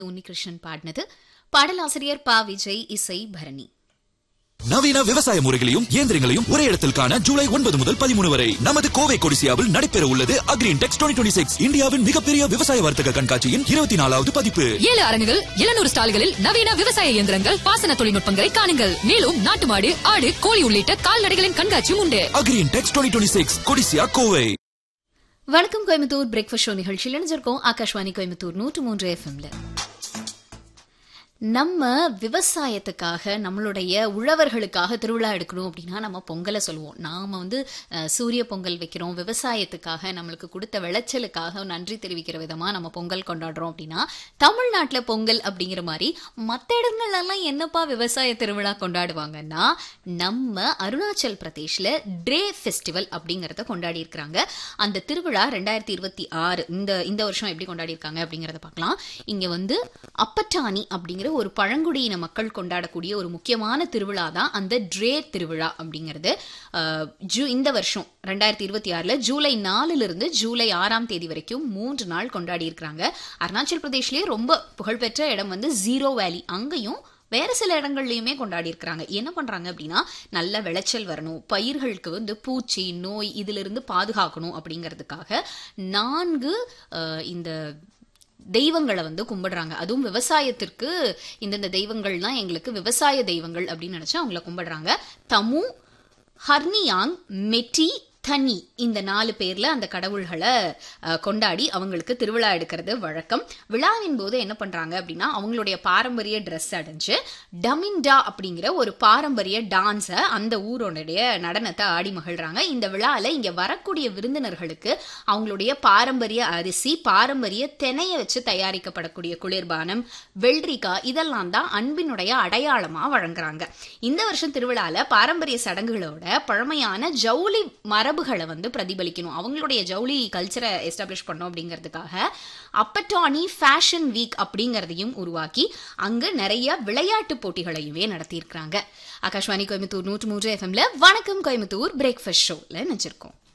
உன்னிகிருஷ்ணன் பாடினது பாடலாசிரியர் பா விஜய் இசை பரணி நவீன விவசாய முறைகளையும் இயந்திரங்களையும் ஒரே இடத்தில் காண ஜூலை ஒன்பது முதல் பதிமூணு வரை நமது கோவை கொடிசியாவில் நடைபெற உள்ளது அக்ரீன் டெக்ஸ் டுவெண்ட்டி சிக்ஸ் இந்தியாவின் மிகப்பெரிய விவசாய வர்த்தக கண்காட்சியின் இருபத்தி நாலாவது பதிப்பு ஏழு அரங்குகள் எழுநூறு ஸ்டால்களில் நவீன விவசாய இயந்திரங்கள் பாசன தொழில்நுட்பங்களை காணுங்கள் மேலும் நாட்டு மாடு ஆடு கோழி உள்ளிட்ட கால்நடைகளின் கண்காட்சியும் உண்டு Agri Intex twenty six Codissia Kovai வணக்கம் கோயம்புத்தூர் பிரேக்ஃபாஸ்ட் ஷோ நிகழ்ச்சியில் இணைஞ்சிருக்கோம் ஆகாஷ்வாணி கோயம்புத்தூர் நூற்று மூன்று எஃப்எம்ல நம்ம விவசாயத்துக்காக நம்மளுடைய உழவர்களுக்காக திருவிழா எடுக்கணும் அப்படின்னா நம்ம பொங்கலை சொல்லுவோம் நாம வந்து அஹ், சூரிய பொங்கல் வைக்கிறோம் விவசாயத்துக்காக நம்மளுக்கு கொடுத்த விளைச்சலுக்காக நன்றி தெரிவிக்கிற விதமா நம்ம பொங்கல் கொண்டாடுறோம் அப்படின்னா தமிழ்நாட்டில் பொங்கல் அப்படிங்கிற மாதிரி மற்ற இடங்கள்லாம் என்னப்பா விவசாய திருவிழா கொண்டாடுவாங்கன்னா நம்ம அருணாச்சல் பிரதேஷ்ல ட்ரே ஃபெஸ்டிவல் அப்படிங்கறத கொண்டாடி இருக்கிறாங்க அந்த திருவிழா ரெண்டாயிரத்தி இருபத்தி ஆறு இந்த இந்த வருஷம் எப்படி கொண்டாடி இருக்காங்க அப்படிங்கறத பார்க்கலாம் இங்க வந்து அப்பட்டானி அப்படிங்கிற ஒரு பழங்குடியின மக்கள் கொண்டாடக்கூடிய ஒரு முக்கியமான திருவிழா தான் அந்த ட்ரே திருவிழா அப்படிங்கிறது அஹ், ஜூ இந்த வருஷம் ரெண்டாயிரத்தி இருபத்தி ஆறுல ஜூலை நாலுல இருந்து ஜூலை ஆறாம் தேதி வரைக்கும் மூன்று நாள் கொண்டாடி இருக்கிறாங்க அருணாச்சல் பிரதேஷ்லயே ரொம்ப புகழ்பெற்ற இடம் வந்து ஜீரோ வேலி அங்கேயும் வேற சில இடங்கள்லயுமே கொண்டாடி இருக்கிறாங்க என்ன பண்றாங்க அப்படின்னா நல்ல விளைச்சல் வரணும் பயிர்களுக்கு வந்து பூச்சி நோய் இதுல இருந்து பாதுகாக்கணும் அப்படிங்கிறதுக்காக நான்கு அஹ், இந்த தெய்வங்களை வந்து கும்பிடுறாங்க அதுவும் விவசாயத்திற்கு இந்தந்த தெய்வங்கள்லாம் எங்களுக்கு விவசாய தெய்வங்கள் அப்படின்னு நினைச்சு அவங்கள கும்பிடுறாங்க தமு ஹர்னியாங் மெட்டி தனி இந்த நாலு பேர்ல அந்த கடவுள்களை அஹ், கொண்டாடி அவங்களுக்கு திருவிழா எடுக்கிறது வழக்கம் விழாவின் போது என்ன பண்றாங்க அப்படின்னா அவங்களுடைய பாரம்பரிய ட்ரெஸ் அடைஞ்சு டமின்டா அப்படிங்கிற ஒரு பாரம்பரிய டான்ஸை அந்த ஊரோடைய நடனத்தை ஆடி மகிழ்றாங்க இந்த விழால இங்க வரக்கூடிய விருந்தினர்களுக்கு அவங்களுடைய பாரம்பரிய அரிசி பாரம்பரிய திணைய வச்சு தயாரிக்கப்படக்கூடிய குளிர்பானம் வெள்ளரிக்காய் இதெல்லாம் தான் அன்பினுடைய அடையாளமா வழங்குறாங்க இந்த வருஷம் திருவிழால பாரம்பரிய சடங்குகளோட பழமையான ஜவுளி மரபுகளை வந்து பிரதிபலிக்கணும் அவங்களுடைய ஜவுளி கல்ச்சரை எஸ்டாப்ளிஷ் பண்ணோம் அப்படிங்கிறதுக்காக அப்பட்டானி ஃபேஷன் வீக் அப்படிங்கிறதையும் உருவாக்கி அங்கு நிறைய விளையாட்டு போட்டிகளையுமே நடத்தியிருக்கிறாங்க ஆகாஷ்வாணி கோயம்புத்தூர் நூற்று மூன்று எஃப்எம்ல வணக்கம் கோயம்புத்தூர் பிரேக்ஃபாஸ்ட் ஷோல நினைச்சிருக்கோம்